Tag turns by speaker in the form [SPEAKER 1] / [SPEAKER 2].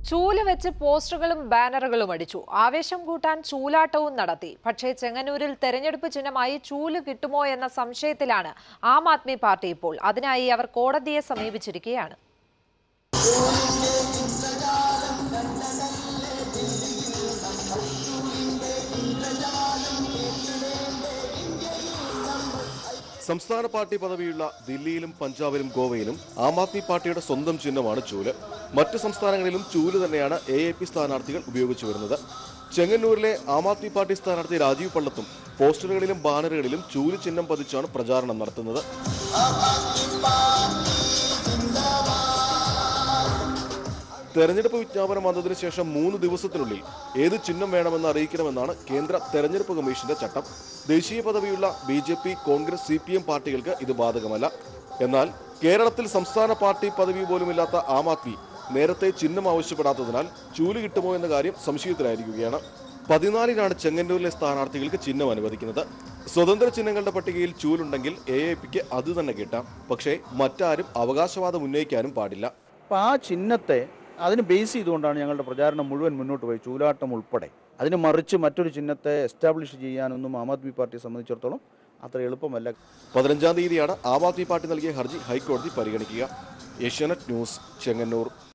[SPEAKER 1] ചൂല് വെച്ച് പോസ്റ്ററുകളും ബാനറുകളും അടിച്ചു ആവേശം കൂട്ടാൻ ചൂലാട്ടവും നടത്തി പക്ഷേ ചെങ്ങന്നൂരിൽ തെരഞ്ഞെടുപ്പ് ചിഹ്നമായി ചൂല് കിട്ടുമോ എന്ന സംശയത്തിലാണ് ആം ആദ്മി പാർട്ടി ഇപ്പോൾ അതിനായി അവർ കോടതിയെ സമീപിച്ചിരിക്കുകയാണ്
[SPEAKER 2] സംസ്ഥാന പാർട്ടി പദവിയുള്ള ദില്ലിയിലും പഞ്ചാബിലും ഗോവയിലും ആം ആദ്മി പാർട്ടിയുടെ സ്വന്തം ചിഹ്നമാണ് ചൂല് മറ്റ് സംസ്ഥാനങ്ങളിലും ചൂല് തന്നെയാണ് എ എ പി സ്ഥാനാർത്ഥികൾ ഉപയോഗിച്ചു വരുന്നത് ചെങ്ങന്നൂരിലെ ആം ആദ്മി പാർട്ടി സ്ഥാനാർത്ഥി രാജീവ് പള്ളത്തും പോസ്റ്ററുകളിലും ബാനറുകളിലും ചൂല് ചിഹ്നം പതിച്ചാണ് പ്രചാരണം നടത്തുന്നത് തെരഞ്ഞെടുപ്പ് വിജ്ഞാപനം വന്നതിന് ശേഷം മൂന്ന് ദിവസത്തിനുള്ളിൽ ഏത് ചിഹ്നം വേണമെന്ന് അറിയിക്കണമെന്നാണ് കേന്ദ്ര തെരഞ്ഞെടുപ്പ് കമ്മീഷന്റെ ചട്ടം ദേശീയ പദവിയുള്ള B J P Congress C P M പാർട്ടികൾക്ക് ഇത് ബാധകമല്ല എന്നാൽ കേരളത്തിൽ സംസ്ഥാന പാർട്ടി പദവി പോലുമില്ലാത്ത ആം ആദ്മി നേരത്തെ ചിഹ്നം ആവശ്യപ്പെടാത്തതിനാൽ ചൂല് കിട്ടുമോ എന്ന കാര്യം സംശയത്തിലായിരിക്കുകയാണ് പതിനാലിനാണ് ചെങ്ങന്നൂരിലെ സ്ഥാനാർത്ഥികൾക്ക് ചിഹ്നം അനുവദിക്കുന്നത് സ്വതന്ത്ര ചിഹ്നങ്ങളുടെ പട്ടികയിൽ ചൂലുണ്ടെങ്കിൽ എ എ പിക്ക് അത് തന്നെ കിട്ടാം പക്ഷേ മറ്റാരും അവകാശവാദം ഉന്നയിക്കാനും പാടില്ല
[SPEAKER 3] അപ്പോൾ ആ ചിഹ്നത്തെ അതിന് ബേസ് ചെയ്തുകൊണ്ടാണ് ഞങ്ങളുടെ പ്രചാരണം മുഴുവൻ മുന്നോട്ട് പോയി ചൂലാട്ടം ഉൾപ്പെടെ അതിന് മറിച്ച് മറ്റൊരു ചിഹ്നത്തെ എസ്റ്റാബ്ലിഷ് ചെയ്യാനൊന്നും ആം ആദ്മി പാർട്ടിയെ സംബന്ധിച്ചിടത്തോളം അത്ര എളുപ്പമല്ല
[SPEAKER 2] പതിനഞ്ചാം തീയതിയാണ് ആം ആദ്മി പാർട്ടി നൽകിയ ഹർജി ഹൈക്കോടതി പരിഗണിക്കുക ഏഷ്യാനെറ്റ് ന്യൂസ് ചെങ്ങന്നൂർ